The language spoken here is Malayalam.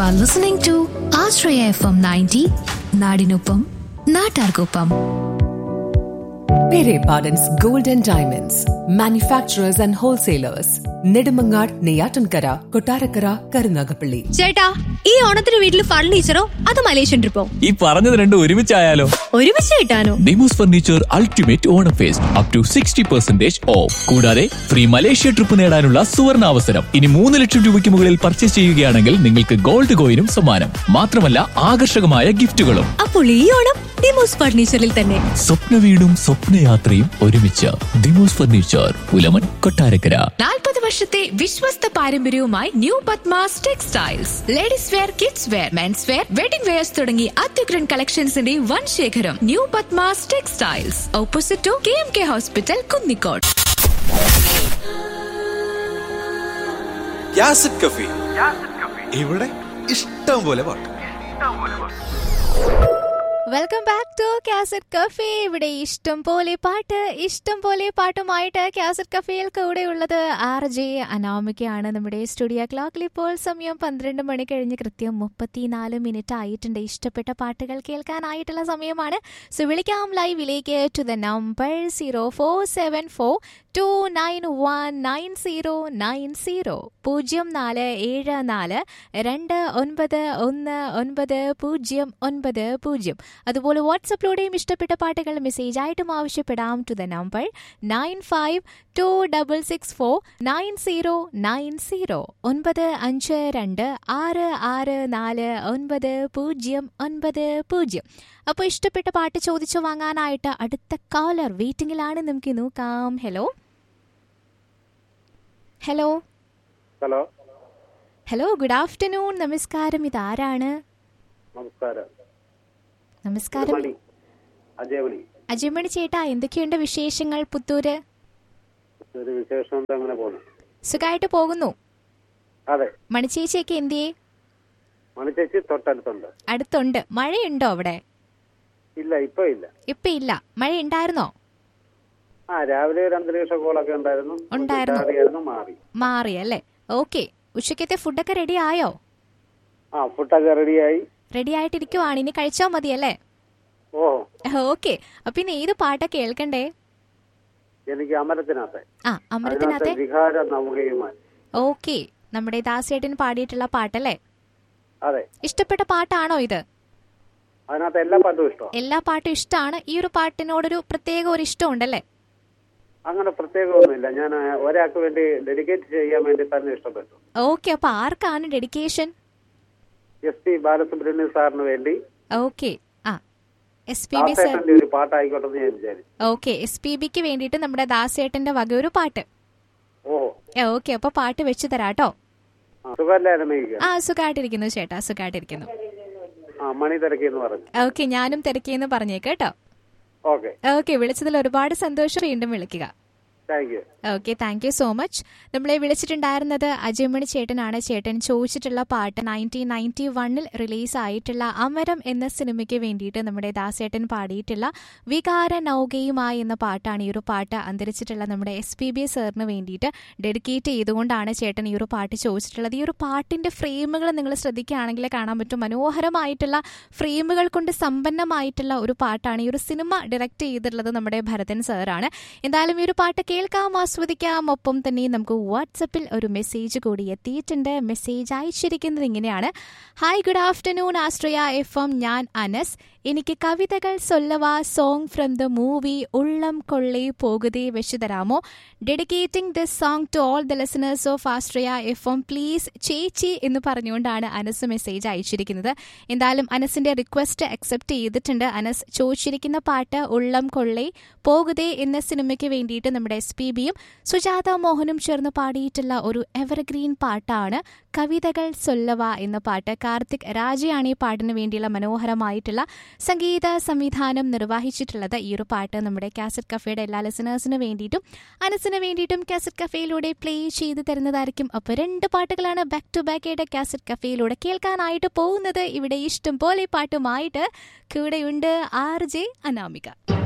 R listening to Ashraya F M ninety നാടിനൊപ്പം നാട്ടാർക്കൊപ്പം Pere Pardon's Gold and Diamonds, manufacturers and wholesalers, Nedimangar, Neyatankara, Kotarakara, Karunagapalli. ചേട്ടാ ഈ ഓണത്തിന് വീട്ടിൽ ഫർണിച്ചറോ അത് മലേഷ്യൻ ട്രിപ്പോ ഈ പറഞ്ഞത് രണ്ടും ഒരുമിച്ചായാലോ ഒരുമിച്ച് കിട്ടാനോ Demos furniture ultimate Onam fest up to sixty percentage off കൂടാതെ ഫ്രീ മലേഷ്യ ട്രിപ്പ് നേടാനുള്ള സുവർണ അവസരം ഇനി മൂന്ന് ലക്ഷം രൂപയ്ക്ക് മുകളിൽ പർച്ചേസ് ചെയ്യുകയാണെങ്കിൽ നിങ്ങൾക്ക് ഗോൾഡ് കോയിനും സമ്മാനം മാത്രമല്ല ആകർഷകമായ ഗിഫ്റ്റുകളും അപ്പോൾ ഈ ഓണം ഡിമോസ് ഫർണിച്ചറിൽ തന്നെ സ്വപ്ന വീടും സ്വപ്നയാത്രയും ഒരുമിച്ച് ദിമോസ് ഫർണിച്ചർ പുലമൻ കൊട്ടാരക്കര നാൽപ്പത് വർഷത്തെ വിശ്വസ്ത പാരമ്പര്യവുമായി new Padmas textiles ladies wear kids wear men's wear wedding wears തുടങ്ങി അത്യുഗ്രൻ കളക്ഷൻസിന്റെ വൻ ശേഖരം new Padmas textiles opposite to K M K hospital Kunnicode യാസിഡ് കഫി ഇവിടെ ഇഷ്ടം പോലെ പാട്ട് welcome back to cassette cafe ഇവിടെ ഇഷ്ടം പോലെ പാട്ട് ഇഷ്ടം പോലെ പാട്ടുമായിട്ട് കാസറ്റ് കഫേയിൽ കൂടെ ഉള്ളത് ആർ ജെ അനാമികയാണ് നമ്മുടെ സ്റ്റുഡിയോ ക്ലോക്കിൽ ഇപ്പോൾ സമയം പന്ത്രണ്ട് മണി കഴിഞ്ഞ് കൃത്യം മുപ്പത്തിനാല് മിനിറ്റ് ആയിട്ടുണ്ട് ഇഷ്ടപ്പെട്ട പാട്ടുകൾ കേൾക്കാനായിട്ടുള്ള സമയമാണ് സോ വിളിക്കാം ലൈവിലേക്ക് to the number zero four seven four two nine one nine zero nine zero പൂജ്യം നാല് ഏഴ് നാല് രണ്ട് ഒൻപത് ഒന്ന് ഒൻപത് പൂജ്യം ഒൻപത് പൂജ്യം അതുപോലെ വാട്സപ്പിലൂടെയും ഇഷ്ടപ്പെട്ട പാട്ടുകൾ മെസ്സേജ് ആയിട്ടും ആവശ്യപ്പെടാം to the number nine five two double six four nine zero nine zero ഒൻപത് അഞ്ച് രണ്ട് ആറ് ആറ് നാല് ഒൻപത് പൂജ്യം ഒൻപത് പൂജ്യം അപ്പോൾ ഇഷ്ടപ്പെട്ട പാട്ട് ചോദിച്ചു വാങ്ങാനായിട്ട് അടുത്ത കോളർ വെയിറ്റിംഗിലാണ് നമുക്ക് നോക്കാം hello hello hello hello good afternoon നമസ്കാരം ഇതാരാണ് നമസ്കാരം നമസ്കാരം മണി അജയമണി അജയമണി ചേട്ടാ എന്തൊക്കെയുണ്ട് വിശേഷങ്ങൾ പുത്തൂര് ഒരു വിശേഷം എന്താ അങ്ങനെ പോകുന്നു സുഖമായിട്ട് പോകുന്നു അതെ മണിച്ചേച്ചിയൊക്കെ എന്തിയേ മണിച്ചേച്ചി തൊട്ടടുത്തുണ്ട് അടുത്തുണ്ട് മഴയുണ്ടോ അവിടെ ഇല്ല ഇപ്പൊ ഇല്ല ഇപ്പൊ ഇല്ല മഴ ഉണ്ടായിരുന്നോ ആ രാവിലെ ഒരു അന്തരീക്ഷ കോളൊക്കെ ഉണ്ടായിരുന്നു ഉണ്ടായിരുന്നു. ചാറിയായിരുന്നു മാറി മാറി അല്ലേ ഓക്കെ ഉച്ചക്കത്തെ ഫുഡൊക്കെ റെഡി ആയോ ആ ഫുഡൊക്കെ റെഡിയായി റെഡി ആയിട്ടിരിക്കുവാണ് ഇനി കഴിച്ചാൽ മതിയല്ലേ ഓ ഓക്കെ അപ്പൊ ഇനി ഏത് പാട്ടാ കേൾക്കണ്ടേ എനിക്ക് അമരത്തിനകത്തെ ആ അതിനകത്ത് അമൃതത്തിനകത്തെ വികാര നൗകയുമായി ഓക്കെ നമ്മുടെ ദാസേട്ടൻ പാടിയിട്ടുള്ള പാട്ടല്ലേ അതെ ഇഷ്ടപ്പെട്ട പാട്ടാണോ ഇത് അതിനകത്ത് എല്ലാ പാട്ടും ഇഷ്ടമാണ് എല്ലാ പാട്ടും ഇഷ്ടമാണ് ഈ ഒരു പാട്ടിനോടൊരു പ്രത്യേക ഒരു ഇഷ്ടമുണ്ടല്ലേ അങ്ങനെ പ്രത്യേകമൊന്നുമില്ല ഞാൻ ഒരാൾക്ക് വേണ്ടി ഡെഡിക്കേറ്റ് ചെയ്യാൻ വേണ്ടി തന്നെ ഇഷ്ടപ്പെട്ടു ഓക്കെ അപ്പൊ ആർക്കാണ് ഡെഡിക്കേഷൻ എസ് പി ബാലസുബ്രഹ്മണ്യം സാറിന് വേണ്ടി ഓക്കെ ആ എസ് പി ബി സർ ദാസേട്ടന്റെ ഒരു പാട്ടായിക്കോട്ടെ എന്ന് ഞാൻ വിചാരിച്ചു ഓക്കെ എസ് പി ബിക്ക് വേണ്ടിയിട്ട് നമ്മുടെ ദാസേട്ടന്റെ വക ഒരു പാട്ട് ഓഹോ ഓക്കെ അപ്പൊ പാട്ട് വെച്ച് തരാട്ടോ ആ, സുഖമല്ലേ അരമയിക്കുക ആ സുഖമായിട്ടിരിക്കുന്നു ചേട്ടാ സുഖമായിട്ടിരിക്കുന്നു ആ മണി തിരക്കി എന്ന് പറഞ്ഞു ഓക്കെ ഞാനും തിരക്കിയെന്ന് പറഞ്ഞേക്ക് കേട്ടോ ഓക്കെ ഓക്കെ വിളിച്ചതിൽ ഒരുപാട് സന്തോഷം വീണ്ടും വിളിക്കുക thank you okay thank you so much നമ്മളെ വിളിച്ചിട്ടുണ്ടായിരുന്നത് അജയമണി ചേട്ടനാണ് ചേട്ടൻ ചോദിച്ചിട്ടുള്ള പാട്ട് നയൻറ്റീൻ നയൻറ്റി വണ്ണിൽ റിലീസായിട്ടുള്ള അമരം എന്ന സിനിമയ്ക്ക് വേണ്ടിയിട്ട് നമ്മുടെ ദാസേട്ടൻ പാടിയിട്ടുള്ള വികാര നൗകയുമായി എന്ന പാട്ടാണ് ഈ ഒരു പാട്ട് അന്തരിച്ചിട്ടുള്ള നമ്മുടെ എസ് പി ബി സാറിന് വേണ്ടിയിട്ട് ഡെഡിക്കേറ്റ് ചെയ്തുകൊണ്ടാണ് ചേട്ടൻ ഈ ഒരു പാട്ട് ചോദിച്ചിട്ടുള്ളത് ഈ ഒരു പാട്ടിന്റെ ഫ്രെയിമുകൾ നിങ്ങൾ ശ്രദ്ധിക്കുകയാണെങ്കിൽ കാണാൻ പറ്റും മനോഹരമായിട്ടുള്ള ഫ്രെയിമുകൾ കൊണ്ട് സമ്പന്നമായിട്ടുള്ള ഒരു പാട്ടാണ് ഈ ഒരു സിനിമ ഡയറക്റ്റ് ചെയ്തിട്ടുള്ളത് നമ്മുടെ ഭരതൻ സാറാണ് എന്തായാലും ഈ ഒരു പാട്ട് കേൾക്കാം ആസ്വദിക്കാം ഒപ്പം തന്നെ നമുക്ക് വാട്സപ്പിൽ ഒരു മെസ്സേജ് കൂടി എത്തിയിട്ടുണ്ട് മെസ്സേജ് അയച്ചിരിക്കുന്നത് ഇങ്ങനെയാണ് hi good afternoon Ashraya F M ഞാൻ അനസ് എനിക്ക് കവിതകൾ സൊല്ലവ സോങ് ഫ്രം ദ മൂവി ഉള്ളം കൊള്ളേ പോകുതേ വെച്ചു തരാമോ dedicating this song to all the listeners of Ashraya F M please ചേച്ചി എന്ന് പറഞ്ഞുകൊണ്ടാണ് അനസ് മെസ്സേജ് അയച്ചിരിക്കുന്നത് എന്തായാലും അനസിന്റെ റിക്വസ്റ്റ് അക്സെപ്റ്റ് ചെയ്തിട്ടുണ്ട് അനസ് ചോദിച്ചിരിക്കുന്ന പാട്ട് ഉള്ളം കൊള്ളേ പോകുതേ എന്ന സിനിമയ്ക്ക് വേണ്ടിയിട്ട് നമ്മുടെ എസ് പി ബിയും സുജാത മോഹനും ചേർന്ന് പാടിയിട്ടുള്ള ഒരു എവർഗ്രീൻ പാട്ടാണ് കവിതകൾ സൊല്ലവ എന്ന പാട്ട് കാർത്തിക് രാജയാണ് ഈ പാട്ടിന് വേണ്ടിയുള്ള മനോഹരമായിട്ടുള്ള സംഗീത സംവിധാനം നിർവഹിച്ചിട്ടുള്ളത് ഈ ഒരു പാട്ട് നമ്മുടെ കാസറ്റ് കഫേയുടെ എല്ലാ ലിസണേഴ്സിന് വേണ്ടിയിട്ടും അനസിന് വേണ്ടിയിട്ടും കാസറ്റ് കഫേയിലൂടെ പ്ലേ ചെയ്ത് തരുന്നതായിരിക്കും അപ്പോൾ രണ്ട് പാട്ടുകളാണ് ബാക്ക് ടു ബാക്ക് ആയിട്ട് കാസറ്റ് കഫേയിലൂടെ കേൾക്കാനായിട്ട് പോകുന്നത് ഇവിടെ ഇഷ്ടം പോലെ പാട്ടുമായിട്ട് കൂടെയുണ്ട് ആർ ജെ അനാമിക